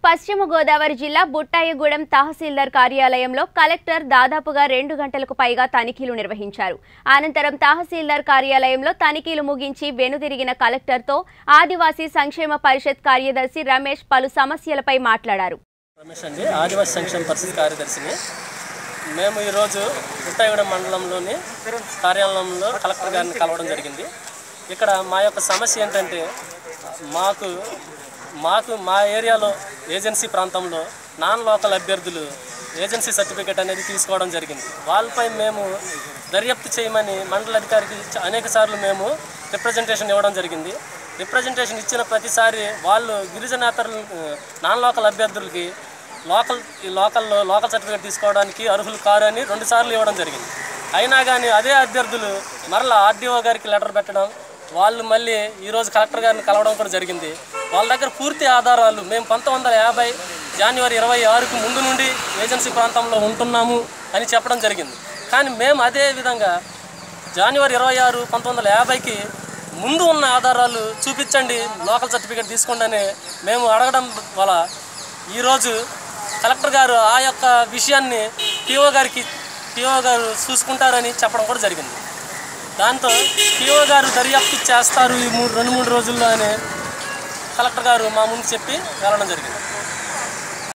పశ్చిమ గోదావరి జిల్లా బుట్టాయగూడెం తహసీల్దార్ కార్యాలయంలో కలెక్టర్ దాదాపుగా రెండు గంటలకు పైగా తనిఖీలు నిర్వహించారు అనంతరం తహసీల్దార్ కార్యాలయంలో తనిఖీలు ముగించి వెనుదిరిగిన కలెక్టర్తో ఆదివాసీ సంక్షేమ పరిషత్ కార్యదర్శి రమేష్ పలు సమస్యలపై మాట్లాడారు రమేష్ అండి ఆదివాసీ సంక్షేమ పరిషత్ కార్యదర్శిని మేము ఈరోజు పుట్టాయిగూడెం మండలంలోని కార్యాలయంలో కలెక్టర్ గారిని కలవడం జరిగింది ఇక్కడ మా యొక్క సమస్య ఏంటంటే మాకు మాకు మా ఏరియాలో ఏజెన్సీ ప్రాంతంలో నాన్ లోకల్ అభ్యర్థులు ఏజెన్సీ సర్టిఫికేట్ అనేది తీసుకోవడం జరిగింది వాళ్ళపై మేము దర్యాప్తు చేయమని మండల అధికారికి చ- అనేక సార్లు మేము రిప్రజెంటేషన్ ఇవ్వడం జరిగింది రిప్రజెంటేషన్ ఇచ్చిన ప్రతిసారి వాళ్ళు గిరిజనేతరులు నాన్ లోకల్ అభ్యర్థులకి లోకల్ ఈ లోకల్లో లోకల్ సర్టిఫికేట్ తీసుకోవడానికి అర్హులు కారు అని రెండు సార్లు ఇవ్వడం జరిగింది అయినా కానీ అదే అభ్యర్థులు మరలా ఆర్డీఓ గారికి లెటర్ పెట్టడం వాళ్ళు మళ్ళీ ఈరోజు కలెక్టర్ గారిని కలవడం కూడా జరిగింది వాళ్ళ దగ్గర పూర్తి ఆధారాలు మేము పంతొమ్మిది వందల యాభై జనవరి ఇరవై ఆరుకు ముందు నుండి ఏజెన్సీ ప్రాంతంలో ఉంటున్నాము అని చెప్పడం జరిగింది కానీ మేము అదే విధంగా జనవరి ఇరవై ఆరు పంతొమ్మిది వందల యాభైకి ముందు ఉన్న ఆధారాలు చూపించండి లోకల్ సర్టిఫికేట్ తీసుకోండి అని మేము అడగడం వల్ల ఈరోజు కలెక్టర్ గారు ఆ యొక్క విషయాన్ని పిఓ గారికి పిఓ గారు చూసుకుంటారని చెప్పడం కూడా జరిగింది దాంతో పిఓ గారు దర్యాప్తు చేస్తారు ఈ మూడు రెండు మూడు రోజుల్లో అని కలెక్టర్ గారు మా ముందు చెప్పి వెళ్ళడం జరిగింది